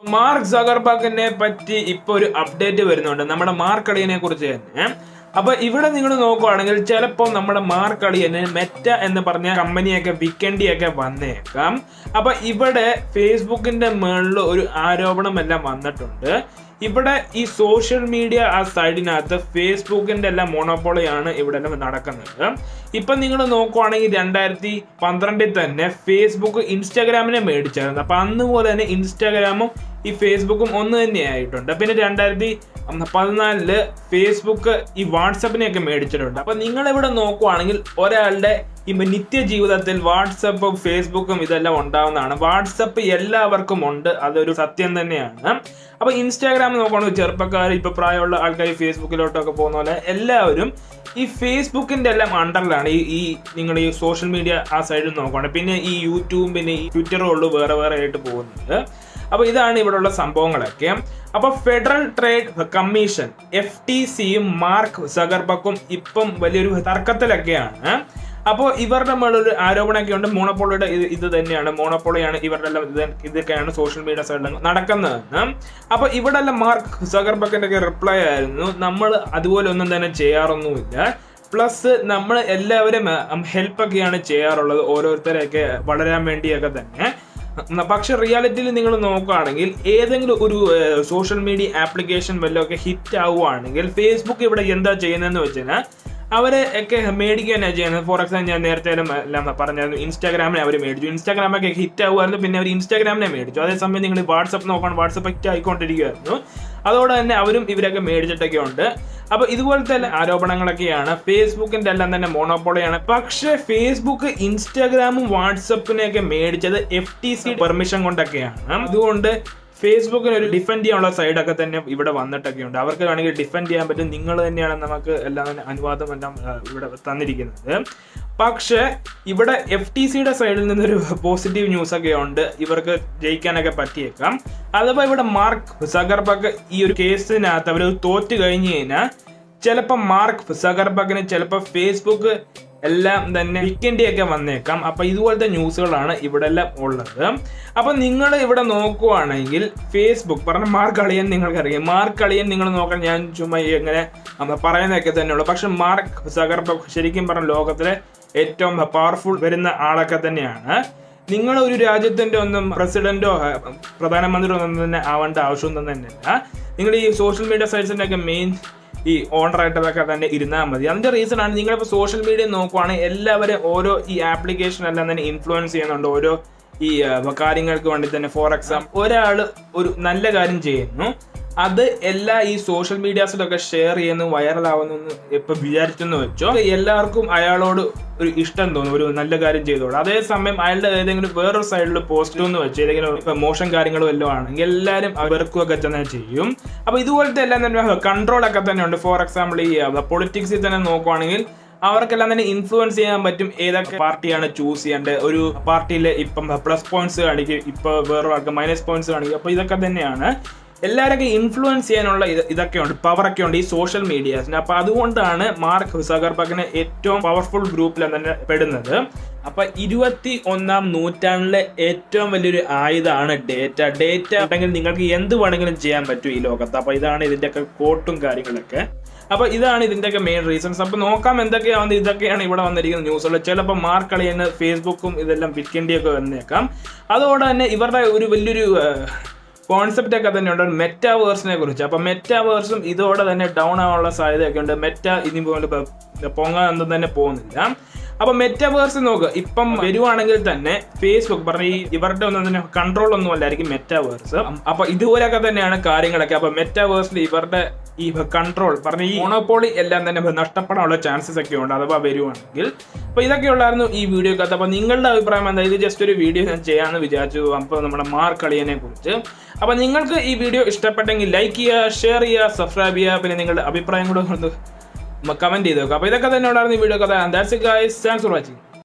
mark സഗർബർഗിനെ പറ്റി ഇപ്പൊ ഒരു അപ്ഡേറ്റ് വരുന്നുണ്ട് നമ്മുടെ മാർക്ക് അളിയനെ കുറിച്ച് തന്നെ അപ്പൊ ഇവിടെ നിങ്ങൾ നോക്കുവാണെങ്കിൽ ചിലപ്പോൾ നമ്മുടെ മാർക്ക് അളിയന് മെറ്റ എന്ന് പറഞ്ഞ കമ്പനിയൊക്കെ വിൽക്കേണ്ടിയൊക്കെ വന്നേക്കാം അപ്പൊ ഇവിടെ ഫേസ്ബുക്കിന്റെ മുകളിൽ ഒരു ആരോപണമെല്ലാം വന്നിട്ടുണ്ട് ഇവിടെ ഈ സോഷ്യൽ മീഡിയ ആ സൈഡിനകത്ത് ഫേസ്ബുക്കിന്റെ എല്ലാം മോണോപോളിയാണ് ഇവിടെ എല്ലാം നടക്കുന്നത് ഇപ്പൊ നിങ്ങൾ നോക്കുവാണെങ്കിൽ രണ്ടായിരത്തി പന്ത്രണ്ടിൽ തന്നെ ഫേസ്ബുക്ക് ഇൻസ്റ്റാഗ്രാമിനെ മേടിച്ചായിരുന്നു അപ്പൊ അന്ന് പോലെ തന്നെ ഇൻസ്റ്റാഗ്രാമും ഈ ഫേസ്ബുക്കും ഒന്ന് തന്നെയായിട്ടുണ്ട് പിന്നെ രണ്ടായിരത്തി പതിനാലില് ഫേസ്ബുക്ക് ഈ വാട്സപ്പിനെയൊക്കെ മേടിച്ചിട്ടുണ്ട് അപ്പൊ നിങ്ങൾ ഇവിടെ നോക്കുവാണെങ്കിൽ ഒരാളുടെ ഈ നിത്യ ജീവിതത്തിൽ വാട്സപ്പും ഫേസ്ബുക്കും ഇതെല്ലാം ഉണ്ടാവുന്നതാണ് വാട്സപ്പ് എല്ലാവർക്കും ഉണ്ട് അതൊരു സത്യം തന്നെയാണ് അപ്പൊ ഇൻസ്റ്റാഗ്രാം നോക്കുകയാണെങ്കിൽ ചെറുപ്പക്കാർ ഇപ്പൊ പ്രായമുള്ള ആൾക്കാർ ഫേസ്ബുക്കിലോട്ടൊക്കെ പോകുന്ന പോലെ എല്ലാവരും ഈ ഫേസ്ബുക്കിന്റെ എല്ലാം അണ്ടറിലാണ് ഈ ഈ നിങ്ങൾ ഈ സോഷ്യൽ മീഡിയ ആ സൈഡിൽ നോക്കുകയാണെങ്കിൽ പിന്നെ ഈ യൂട്യൂബും പിന്നെ ഈ ട്വിറ്ററും ഉള്ളു വേറെ വേറെ ആയിട്ട് പോകുന്നത് അപ്പൊ ഇതാണ് ഇവിടെയുള്ള സംഭവങ്ങളൊക്കെ അപ്പൊ federal trade commission F T സിയും മാർക്ക് സഗർബക്കും ഇപ്പം വലിയൊരു തർക്കത്തിലൊക്കെയാണ് അപ്പോൾ ഇവരുടെ മേളൊരു ആരോപണമൊക്കെ ഉണ്ട് മോണോപോളിയുടെ ഇത് ഇത് തന്നെയാണ് മോണോപോളിയാണ് ഇവരുടെ എല്ലാം ഇത് ഇതൊക്കെയാണ് സോഷ്യൽ മീഡിയ സൈഡിൽ നടക്കുന്നതെന്ന് അപ്പൊ ഇവിടെ എല്ലാം മാർക്ക് സഗർബക്കിന്റെ ഒക്കെ റിപ്ലൈ ആയിരുന്നു നമ്മൾ അതുപോലെ ഒന്നും തന്നെ ചെയ്യാറൊന്നുമില്ല പ്ലസ് നമ്മൾ എല്ലാവരും ഹെൽപ്പ് ഒക്കെയാണ് ചെയ്യാറുള്ളത് ഓരോരുത്തരെയൊക്കെ വളരാൻ വേണ്ടിയൊക്കെ തന്നെ പക്ഷെ റിയാലിറ്റിയിൽ നിങ്ങൾ നോക്കുകയാണെങ്കിൽ ഏതെങ്കിലും ഒരു സോഷ്യൽ മീഡിയ ആപ്ലിക്കേഷൻ വല്ലതൊക്കെ ഹിറ്റ് ആവുകയാണെങ്കിൽ ഫേസ്ബുക്ക് ഇവിടെ എന്താ ചെയ്യുന്നതെന്ന് വെച്ചാൽ അവരെ ഒക്കെ മേടിക്കുകയാണ് ചെയ്യുന്നത് ഫോർ എക്സാമ്പിൾ ഞാൻ നേരത്തെ എല്ലാം പറഞ്ഞായിരുന്നു ഇൻസ്റ്റാഗ്രാമിനെ അവർ മേടിച്ചു ഇൻസ്റ്റാഗ്രാമൊക്കെ ഹിറ്റ് ആവുമായിരുന്നു പിന്നെ അവർ ഇൻസ്റ്റാഗ്രാമിനെ മേടിച്ചു അതേസമയം നിങ്ങൾ വാട്സപ്പ് നോക്കണം വാട്സപ്പ് ഹിറ്റ് ആയിക്കൊണ്ടിരിക്കുകയായിരുന്നു അതോടെ തന്നെ അവരും ഇവരൊക്കെ മേടിച്ചിട്ടൊക്കെ ഉണ്ട് അപ്പൊ ഇതുപോലത്തെ ആരോപണങ്ങളൊക്കെയാണ് ഫേസ്ബുക്കിന്റെ എല്ലാം തന്നെ മോണോപോളിയാണ് പക്ഷെ ഫേസ്ബുക്ക് ഇൻസ്റ്റാഗ്രാമും വാട്സപ്പിനെയൊക്കെ മേടിച്ചത് എഫ് ടി സി പെർമിഷൻ കൊണ്ടൊക്കെയാണ് അതുകൊണ്ട് ഫേസ്ബുക്കിന് ഒരു ഡിഫെൻഡ് ചെയ്യാനുള്ള സൈഡൊക്കെ തന്നെ ഇവിടെ വന്നിട്ടൊക്കെ ഉണ്ട് അവർക്ക് വേണമെങ്കിൽ ഡിഫെൻഡ് ചെയ്യാൻ പറ്റും നിങ്ങൾ തന്നെയാണ് നമുക്ക് എല്ലാം തന്നെ അനുവാദം എല്ലാം ഇവിടെ തന്നിരിക്കുന്നത് പക്ഷേ ഇവിടെ എഫ് ടി സിയുടെ സൈഡിൽ നിന്നൊരു പോസിറ്റീവ് ന്യൂസ് ഒക്കെ ഉണ്ട് ഇവർക്ക് ജയിക്കാനൊക്കെ പറ്റിയേക്കാം അഥവാ ഇവിടെ മാർക്ക് സഗർബഗ് ഈ ഒരു കേസിനകത്ത് അവർ തോറ്റു കഴിഞ്ഞു കഴിഞ്ഞാൽ ചിലപ്പോൾ മാർക്ക് സഗർബഗിന് ചിലപ്പോൾ ഫേസ്ബുക്ക് എല്ലാം തന്നെ വിൽക്കേണ്ടിയൊക്കെ വന്നേക്കാം അപ്പൊ ഇതുപോലത്തെ ന്യൂസുകളാണ് ഇവിടെ എല്ലാം ഉള്ളത് അപ്പൊ നിങ്ങൾ ഇവിടെ നോക്കുവാണെങ്കിൽ ഫേസ്ബുക്ക് പറഞ്ഞ മാർക്ക് അളിയൻ നിങ്ങൾക്കറിയാം മാർക്ക് അളിയൻ നിങ്ങൾ നോക്കാൻ ഞാൻ ചുമ്മാ എങ്ങനെ പറയുന്നതൊക്കെ തന്നെയുള്ളൂ പക്ഷെ മാർക്ക് സഗർബഗ് ശരിക്കും പറഞ്ഞ ലോകത്തിലെ ഏറ്റവും പവർഫുൾ വരുന്ന ആളൊക്കെ തന്നെയാണ് നിങ്ങൾ ഒരു രാജ്യത്തിന്റെ ഒന്നും പ്രസിഡന്റോ പ്രധാനമന്ത്രിയോ ഒന്നും തന്നെ ആവേണ്ട ആവശ്യമൊന്നും തന്നെയില്ല നിങ്ങൾ ഈ സോഷ്യൽ മീഡിയ സൈറ്റ്സിന്റെ ഒക്കെ മെയിൻ ഈ ഓണറായിട്ടതൊക്കെ തന്നെ ഇരുന്നാൽ മതി അതിന്റെ റീസൺ ആണ് നിങ്ങളിപ്പോൾ സോഷ്യൽ മീഡിയ നോക്കുവാണെങ്കിൽ എല്ലാവരും ഓരോ ഈ ആപ്ലിക്കേഷൻ എല്ലാം തന്നെ ഇൻഫ്ലുവൻസ് ചെയ്യുന്നുണ്ട് ഓരോ ഈ കാര്യങ്ങൾക്ക് വേണ്ടി തന്നെ ഫോർ എക്സാമ്പിൾ ഒരാൾ ഒരു നല്ല കാര്യം ചെയ്യുന്നു അത് എല്ലാ ഈ സോഷ്യൽ മീഡിയാസിലൊക്കെ ഷെയർ ചെയ്യുന്നു വൈറലാവുന്നു ഇപ്പൊ വിചാരിച്ചെന്ന് വെച്ചോ എല്ലാവർക്കും അയാളോട് ഒരു ഇഷ്ടം തോന്നും ഒരു നല്ല കാര്യം ചെയ്തോളൂ അതേസമയം അയാളുടെ ഏതെങ്കിലും വേറൊരു സൈഡിൽ പോസ്റ്റ് എന്ന് വെച്ച് ഏതെങ്കിലും ഇപ്പൊ മോശം കാര്യങ്ങളും വല്ലതും ആണെങ്കിൽ എല്ലാവരും വെറുക്കുകയൊക്കെ തന്നെ ചെയ്യും അപ്പൊ ഇതുപോലത്തെ എല്ലാം തന്നെ കൺട്രോൾ ഒക്കെ തന്നെ ഉണ്ട് ഫോർ എക്സാമ്പിൾ ഈ പൊളിറ്റിക്സിൽ തന്നെ നോക്കുവാണെങ്കിൽ അവർക്കെല്ലാം തന്നെ ഇൻഫ്ലുവൻസ് ചെയ്യാൻ പറ്റും ഏതൊക്കെ പാർട്ടിയാണ് ചൂസ് ചെയ്യേണ്ടത് ഒരു പാർട്ടിയിൽ ഇപ്പം പ്ലസ് പോയിന്റ്സ് കാണിക്കും ഇപ്പൊ വേറൊരാൾക്ക് മൈനസ് പോയിന്റ്സ് കാണിക്കും അപ്പൊ ഇതൊക്കെ തന്നെയാണ് എല്ലാവരൊക്കെ ഇൻഫ്ലുവൻസ് ചെയ്യാനുള്ള ഇതൊക്കെ ഉണ്ട് പവറൊക്കെ ഉണ്ട് ഈ സോഷ്യൽ മീഡിയാസിന് അപ്പൊ അതുകൊണ്ടാണ് മാർക്ക് സഗർബഗിന് ഏറ്റവും പവർഫുൾ ഗ്രൂപ്പിൽ തന്നെ പെടുന്നത് അപ്പൊ ഇരുപത്തി ഒന്നാം നൂറ്റാണ്ടിലെ ഏറ്റവും വലിയൊരു ആയുധമാണ് ഡേറ്റ ഡേറ്റ ഉണ്ടെങ്കിൽ നിങ്ങൾക്ക് എന്ത് വേണമെങ്കിലും ചെയ്യാൻ പറ്റും ഈ ലോകത്ത് അപ്പൊ ഇതാണ് ഇതിന്റെയൊക്കെ കോട്ടും കാര്യങ്ങളൊക്കെ അപ്പൊ ഇതാണ് ഇതിന്റെയൊക്കെ മെയിൻ റീസൺസ് അപ്പൊ നോക്കാം എന്തൊക്കെയാവുന്നത് ഇതൊക്കെയാണ് ഇവിടെ വന്നിരിക്കുന്ന ന്യൂസുകൾ ചിലപ്പോൾ മാർക്ക് കളിയുന്ന ഫേസ്ബുക്കും ഇതെല്ലാം വിൽക്കേണ്ടിയൊക്കെ വന്നേക്കാം അതോടെ തന്നെ ഇവരുടെ ഒരു വലിയൊരു കോൺസെപ്റ്റ് ഒക്കെ തന്നെ ഉണ്ട് മെറ്റാവേഴ്സിനെ കുറിച്ച് അപ്പൊ മെറ്റാവേഴ്സും ഇതോടെ തന്നെ ഡൗൺ ആവാനുള്ള സാധ്യതയൊക്കെ ഉണ്ട് മെറ്റ ഇനി പോലെ പൊങ്ങാൻ ഒന്നും തന്നെ പോകുന്നില്ല അപ്പൊ മെറ്റാവേഴ്സ് നോക്ക് ഇപ്പം വരുവാണെങ്കിൽ തന്നെ ഫേസ്ബുക്ക് പറഞ്ഞ ഈ ഇവരുടെ ഒന്നും തന്നെ കൺട്രോൾ ഒന്നും അല്ലായിരിക്കും മെറ്റാവേഴ്സ് അപ്പൊ ഇതുപോലെയൊക്കെ തന്നെയാണ് കാര്യങ്ങളൊക്കെ അപ്പൊ മെറ്റാവേഴ്സിൽ ഇവരുടെ ഈ കൺട്രോൾ പറഞ്ഞ ഈ മോണോപോളി എല്ലാം തന്നെ നഷ്ടപ്പെടാനുള്ള ചാൻസസ് ഒക്കെ ഉണ്ട് അഥവാ വരുവാണെങ്കിൽ അപ്പൊ ഇതൊക്കെ ഉള്ളായിരുന്നു ഈ വീഡിയോക്കകത്ത് അപ്പൊ നിങ്ങളുടെ അഭിപ്രായം എന്താ ഇത് ജസ്റ്റ് ഒരു വീഡിയോ ഞാൻ ചെയ്യാമെന്ന് വിചാരിച്ചു അപ്പോൾ നമ്മുടെ മാർക്ക് കളിയനെ കുറിച്ച് അപ്പൊ നിങ്ങൾക്ക് ഈ വീഡിയോ ഇഷ്ടപ്പെട്ടെങ്കിൽ ലൈക്ക് ചെയ്യുക ഷെയർ ചെയ്യുക സബ്സ്ക്രൈബ് ചെയ്യുക പിന്നെ നിങ്ങളുടെ അഭിപ്രായം കൂടെ ഒന്ന് കമന്റ് ചെയ്ത് നോക്കുക അപ്പൊ ഇതൊക്കെ തന്നെ ഉണ്ടായിരുന്നു ഈ വീഡിയോ കഥ that's guys thanks for watching